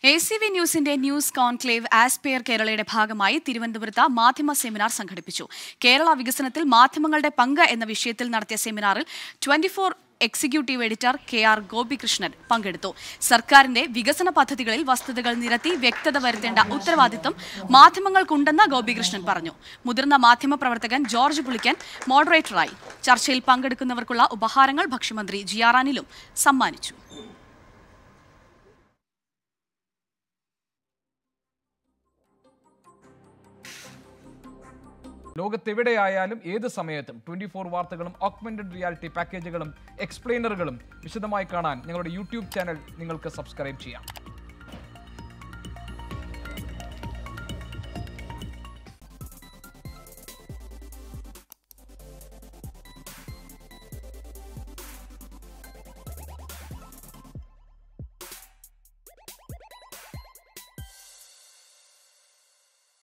A C V ന്യൂസിന്റെ news conclave aspire കേരളയുടെ ഭാഗമായി തിരുവനന്തപുരത്ത് മാധ്യമ സെമിനാർ സംഘടിപ്പിച്ചു കേരള വികസനത്തിൽ മാധ്യമങ്ങളുടെ പങ്ക് എന്ന വിഷയത്തിൽ നടത്തിയ സെമിനാറിൽ twenty four executive editor K R Gopikrishnan പങ്കെടുത്തു സർക്കാരിന്റെ വികസന പദ്ധതികളിൽ വസ്തുതകൾ നിരത്തി വ്യക്തത വരുത്തേണ്ട ഉത്തരവാദിത്തം മാധ്യമങ്ങൾക്കുണ്ടെന്ന് ഗോപികൃഷ്ണൻ പറഞ്ഞു മുതിർന്ന മാധ്യമ പ്രവർത്തകൻ ജോർജ് പുളിക്കൻ മോഡറേറ്ററായി ചർച്ചയിൽ പങ്കെടുക്കുന്നവർക്കുള്ള ഉപഹാരങ്ങൾ ഭക്ഷ്യമന്ത്രി ജിയാറാനിലും സമ്മാനിച്ചു ലോകത്തെവിടെയായാലും ഏത് സമയത്തും ട്വന്റി ഫോർ വാർത്തകളും ഓഗ്മെന്റഡ് റിയാലിറ്റി പാക്കേജുകളും എക്സ്പ്ലെയിനറുകളും വിശദമായി കാണാൻ ഞങ്ങളുടെ യൂട്യൂബ് ചാനൽ നിങ്ങൾക്ക് സബ്സ്ക്രൈബ് ചെയ്യാം